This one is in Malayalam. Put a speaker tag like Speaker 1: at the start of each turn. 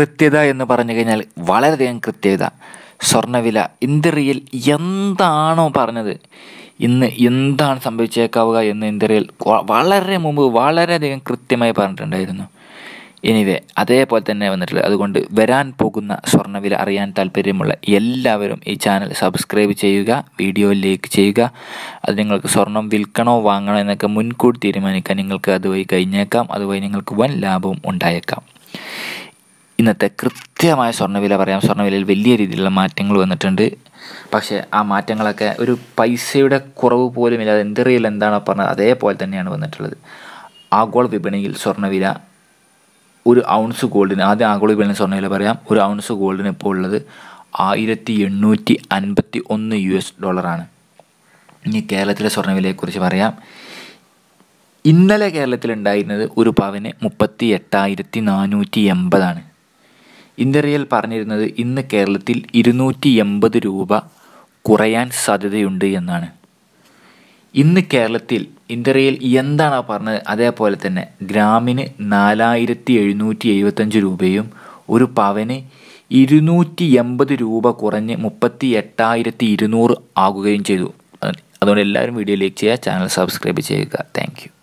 Speaker 1: കൃത്യത എന്ന് പറഞ്ഞു കഴിഞ്ഞാൽ വളരെയധികം കൃത്യത സ്വർണ്ണവില ഇന്ത്യയിൽ എന്താണോ പറഞ്ഞത് ഇന്ന് എന്താണ് സംഭവിച്ചേക്കാവുക എന്ന് ഇന്ത്യയിൽ വളരെ മുമ്പ് വളരെയധികം കൃത്യമായി പറഞ്ഞിട്ടുണ്ടായിരുന്നു എനിവേ അതേപോലെ തന്നെ വന്നിട്ടുള്ളത് അതുകൊണ്ട് വരാൻ പോകുന്ന സ്വർണ്ണവില അറിയാൻ താല്പര്യമുള്ള എല്ലാവരും ഈ ചാനൽ സബ്സ്ക്രൈബ് ചെയ്യുക വീഡിയോ ലൈക്ക് ചെയ്യുക അത് നിങ്ങൾക്ക് സ്വർണം വിൽക്കണോ വാങ്ങണോ എന്നൊക്കെ മുൻകൂട്ടി തീരുമാനിക്കാൻ നിങ്ങൾക്ക് അതുവഴി കഴിഞ്ഞേക്കാം അതുവഴി നിങ്ങൾക്ക് വൻ ലാഭവും ഉണ്ടായേക്കാം ഇന്നത്തെ കൃത്യമായ സ്വർണ്ണവില പറയാം സ്വർണ്ണവിലയിൽ വലിയ രീതിയിലുള്ള മാറ്റങ്ങൾ വന്നിട്ടുണ്ട് പക്ഷേ ആ മാറ്റങ്ങളൊക്കെ ഒരു പൈസയുടെ കുറവ് പോലും ഇല്ലാതെ എന്തെറിയിൽ എന്താണോ പറഞ്ഞത് അതേപോലെ തന്നെയാണ് വന്നിട്ടുള്ളത് ആഗോള വിപണിയിൽ സ്വർണ്ണവില ഒരു ഔൺസ് ഗോൾഡിന് ആദ്യം ആഗോള വിപണി സ്വർണ്ണവില പറയാം ഒരു ഔൺസ് ഗോൾഡിന് ഇപ്പോൾ ഉള്ളത് ആയിരത്തി എണ്ണൂറ്റി അൻപത്തി ഒന്ന് യു എസ് ഡോളറാണ് ഇനി കേരളത്തിലെ സ്വർണ്ണവിലയെക്കുറിച്ച് പറയാം ഇന്നലെ കേരളത്തിലുണ്ടായിരുന്നത് ഒരു പവന് മുപ്പത്തി എട്ടായിരത്തി നാനൂറ്റി എൺപതാണ് ഇന്ത്യയിൽ പറഞ്ഞിരുന്നത് ഇന്ന് കേരളത്തിൽ ഇരുന്നൂറ്റി എൺപത് രൂപ കുറയാൻ സാധ്യതയുണ്ട് എന്നാണ് ഇന്ന് കേരളത്തിൽ ഇന്ത്യയിൽ എന്താണ് പറഞ്ഞത് അതേപോലെ തന്നെ ഗ്രാമിന് നാലായിരത്തി എഴുന്നൂറ്റി എഴുപത്തഞ്ച് രൂപയും ഒരു പവന് ഇരുന്നൂറ്റി എൺപത് രൂപ കുറഞ്ഞ് മുപ്പത്തി എട്ടായിരത്തി ഇരുന്നൂറ് ആകുകയും ചെയ്തു അതുകൊണ്ട് എല്ലാവരും വീഡിയോ ലൈക്ക് ചെയ്യുക ചാനൽ സബ്സ്ക്രൈബ് ചെയ്യുക താങ്ക് യു